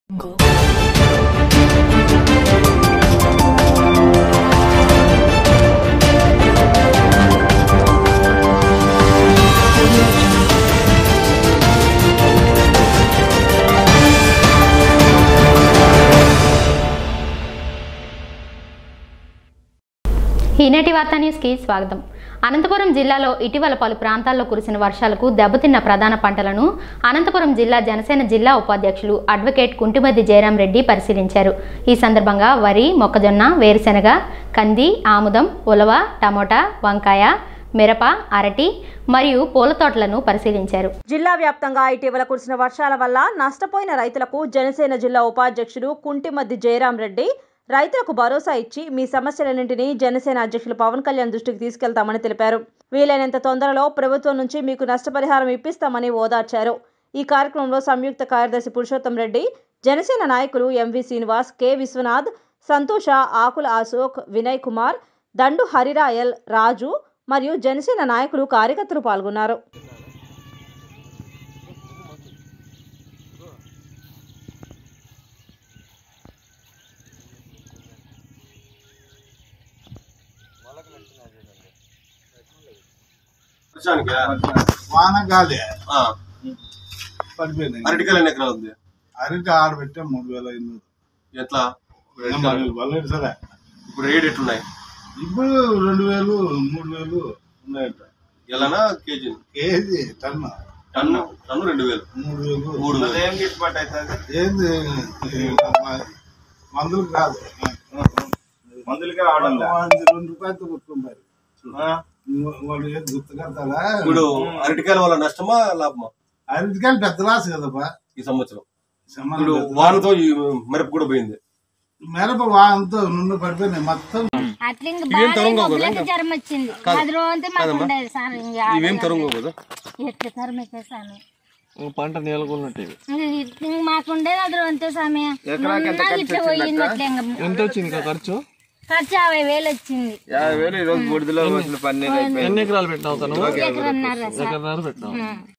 ఈనాటి వార్తా న్యూస్కి స్వాగతం అనంతపురం జిల్లాలో ఇటీవల పలు ప్రాంతాల్లో కురిసిన వర్షాలకు దెబ్బతిన్న ప్రధాన పంటలను అనంతపురం జిల్లా జనసేన జిల్లా ఉపాధ్యక్షులు అడ్వకేట్ కుంటిమద్ది జయరాం రెడ్డి పరిశీలించారు ఈ సందర్భంగా వరి మొక్కజొన్న వేరుశెనగ కంది ఆముదం ఉలవ టమోటా వంకాయ మిరప అరటి మరియు పూల తోటలను పరిశీలించారు జిల్లా వ్యాప్తంగా ఇటీవల కురిసిన వర్షాల వల్ల నష్టపోయిన రైతులకు జనసేన జిల్లా ఉపాధ్యక్షుడు కుంటిమద్ది జయరాం రెడ్డి రైతులకు భరోసా ఇచ్చి మీ సమస్యలన్నింటినీ జనసేన అధ్యక్షులు పవన్ కళ్యాణ్ దృష్టికి తీసుకెళ్తామని తెలిపారు వీలైనంత తొందరలో ప్రభుత్వం నుంచి మీకు నష్టపరిహారం ఇప్పిస్తామని ఓదార్చారు ఈ కార్యక్రమంలో సంయుక్త కార్యదర్శి పురుషోత్తం రెడ్డి జనసేన నాయకులు ఎంవి శ్రీనివాస్ కె విశ్వనాథ్ సంతోష ఆకుల అశోక్ వినయ్ కుమార్ దండు హరిరాయల్ రాజు మరియు జనసేన నాయకులు కార్యకర్తలు పాల్గొన్నారు వర్షానికా? వాన గాలి ఆ, పడిపోయింది అరటికాయలు ఎన్ని ఎకరాలు ఉంది అరటి ఆడబెట్టే మూడు వేల ఐదు ఎట్లా అరటికాయలు. వందలు సరే ఇప్పుడు రేట్ ఎట్లున్నాయి ఇప్పుడు రెండు వేలు మూడు వేలు ఉన్నాయట ఎలానా K G K G ton ton ton రెండు వేలు మూడు వేలు మూడు వేలు ఏంది మందులు కాదు మందులకి రావడం లే. వాడిని రెండు రూపాయలతో కొట్టుకుంటారు వాడు ఏది గుర్తు కడతాడా ఇప్పుడు అరటికాయల వల్ల నష్టమా లాభమా అరటికాయలు పెద్ద లాస్ కదப்பா ఈ సంవత్సరం సంబంధం ఇప్పుడు లేదు. వానతో ఈ మిరప కూడా పోయింది మిరప వానతో నుండి పడిపోయినాయి మొత్తం అట్లా ఇంక బాగా బొబ్బులకి జ్వరం వచ్చింది అది రోజంతా మాకు ఉండేది సార్ ఇంక ఇవేం తరుంగో కదా ఎట్లా తరం సామి పంట నేలకొన్నట్టు ఇంక మాకు ఉండేది అది రోజంతే సామి మొన్న ఇట్లా పోయింది అట్లా ఇంక ఎంత వచ్చింది ఇంకా ఖర్చు ఖర్చు యాభై వేలు వచ్చింది ఎన్ని ఎకరాలు పెట్టినావు తను ఎకరన్నర సార్ ఎకరన్నర పెట్టినావు